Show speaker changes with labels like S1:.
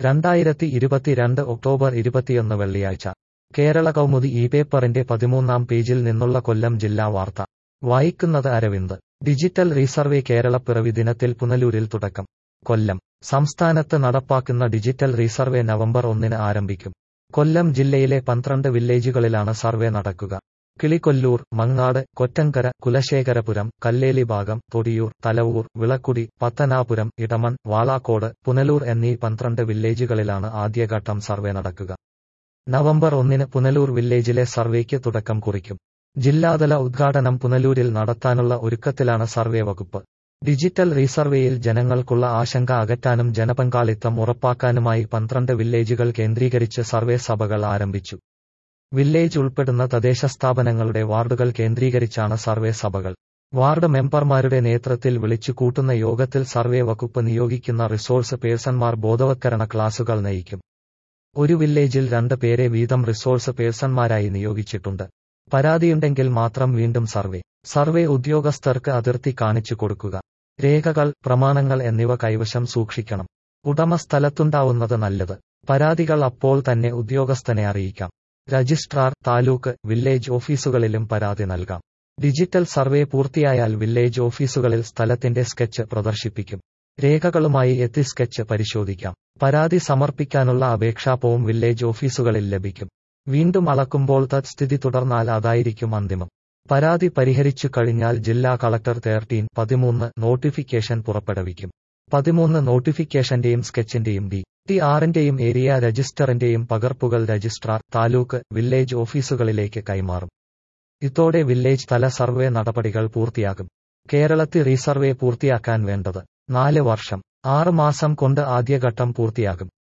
S1: രണ്ടായിരത്തി ഇരുപത്തിരണ്ട് ഒക്ടോബർ ഇരുപത്തിയൊന്ന് വെള്ളിയാഴ്ച കേരള കൗമുദി ഈ പേപ്പറിന്റെ പതിമൂന്നാം പേജിൽ നിന്നുള്ള കൊല്ലം ജില്ലാ വാർത്ത വായിക്കുന്നത് അരവിന്ദ് ഡിജിറ്റൽ റീസർവേ കേരളപ്പിറവി ദിനത്തിൽ പുനലൂരിൽ തുടക്കം കൊല്ലം സംസ്ഥാനത്ത് നടപ്പാക്കുന്ന ഡിജിറ്റൽ റീസർവേ നവംബർ ഒന്നിന് ആരംഭിക്കും കൊല്ലം ജില്ലയിലെ പന്ത്രണ്ട് വില്ലേജുകളിലാണ് സർവേ നടക്കുക കിളികൊല്ലൂർ മങ്ങാട് കൊറ്റങ്കര കുലശേഖരപുരം കല്ലേലി ഭാഗം തൊടിയൂർ തലവൂർ വിളക്കുടി പത്തനാപുരം ഇടമൺ വാളാക്കോട് പുനലൂർ എന്നീ പന്ത്രണ്ട് വില്ലേജുകളിലാണ് ആദ്യഘട്ടം സർവേ നടക്കുക നവംബർ ഒന്നിന് പുനലൂർ വില്ലേജിലെ സർവേക്ക് തുടക്കം കുറിക്കും ജില്ലാതല ഉദ്ഘാടനം പുനലൂരിൽ നടത്താനുള്ള ഒരുക്കത്തിലാണ് സർവേ വകുപ്പ് ഡിജിറ്റൽ റീസർവേയിൽ ജനങ്ങൾക്കുള്ള ആശങ്ക അകറ്റാനും ജനപങ്കാളിത്തം ഉറപ്പാക്കാനുമായി പന്ത്രണ്ട് വില്ലേജുകൾ കേന്ദ്രീകരിച്ച് സർവേ സഭകൾ ആരംഭിച്ചു വില്ലേജ് ഉൾപ്പെടുന്ന തദ്ദേശ സ്ഥാപനങ്ങളുടെ വാർഡുകൾ കേന്ദ്രീകരിച്ചാണ് സർവേ സഭകൾ വാർഡ് മെമ്പർമാരുടെ നേതൃത്വത്തിൽ വിളിച്ചു കൂട്ടുന്ന യോഗത്തിൽ സർവേ വകുപ്പ് നിയോഗിക്കുന്ന റിസോഴ്സ് പേഴ്സൺമാർ ബോധവത്കരണ ക്ലാസുകൾ നയിക്കും ഒരു വില്ലേജിൽ രണ്ട് പേരെ വീതം റിസോഴ്സ് പേഴ്സൺമാരായി നിയോഗിച്ചിട്ടുണ്ട് പരാതിയുണ്ടെങ്കിൽ മാത്രം വീണ്ടും സർവേ സർവേ ഉദ്യോഗസ്ഥർക്ക് അതിർത്തി കാണിച്ചു കൊടുക്കുക രേഖകൾ പ്രമാണങ്ങൾ എന്നിവ കൈവശം സൂക്ഷിക്കണം ഉടമ സ്ഥലത്തുണ്ടാവുന്നത് നല്ലത് പരാതികൾ അപ്പോൾ തന്നെ ഉദ്യോഗസ്ഥനെ അറിയിക്കാം രജിസ്ട്രാർ താലൂക്ക് വില്ലേജ് ഓഫീസുകളിലും പരാതി നൽകാം ഡിജിറ്റൽ സർവേ പൂർത്തിയായാൽ വില്ലേജ് ഓഫീസുകളിൽ സ്ഥലത്തിന്റെ സ്കെച്ച് പ്രദർശിപ്പിക്കും രേഖകളുമായി എത്തി സ്കെച്ച് പരിശോധിക്കാം പരാതി സമർപ്പിക്കാനുള്ള അപേക്ഷാപവും വില്ലേജ് ഓഫീസുകളിൽ ലഭിക്കും വീണ്ടും അളക്കുമ്പോൾ തത്സ്ഥിതി തുടർന്നാൽ അതായിരിക്കും അന്തിമം പരാതി പരിഹരിച്ചു കഴിഞ്ഞാൽ ജില്ലാ കളക്ടർ തേർട്ടീൻ പതിമൂന്ന് നോട്ടിഫിക്കേഷൻ പുറപ്പെടുവിക്കും പതിമൂന്ന് നോട്ടിഫിക്കേഷന്റെയും സ്കെച്ചിന്റെയും ഡി ടി ആറിന്റെയും ഏരിയ രജിസ്റ്ററിന്റെയും പകർപ്പുകൾ രജിസ്ട്രാർ താലൂക്ക് വില്ലേജ് ഓഫീസുകളിലേക്ക് കൈമാറും ഇതോടെ വില്ലേജ് തല സർവേ നടപടികൾ പൂർത്തിയാകും കേരളത്തിൽ റീസർവേ പൂർത്തിയാക്കാൻ വേണ്ടത് നാല് വർഷം ആറ് മാസം കൊണ്ട് ആദ്യഘട്ടം പൂർത്തിയാകും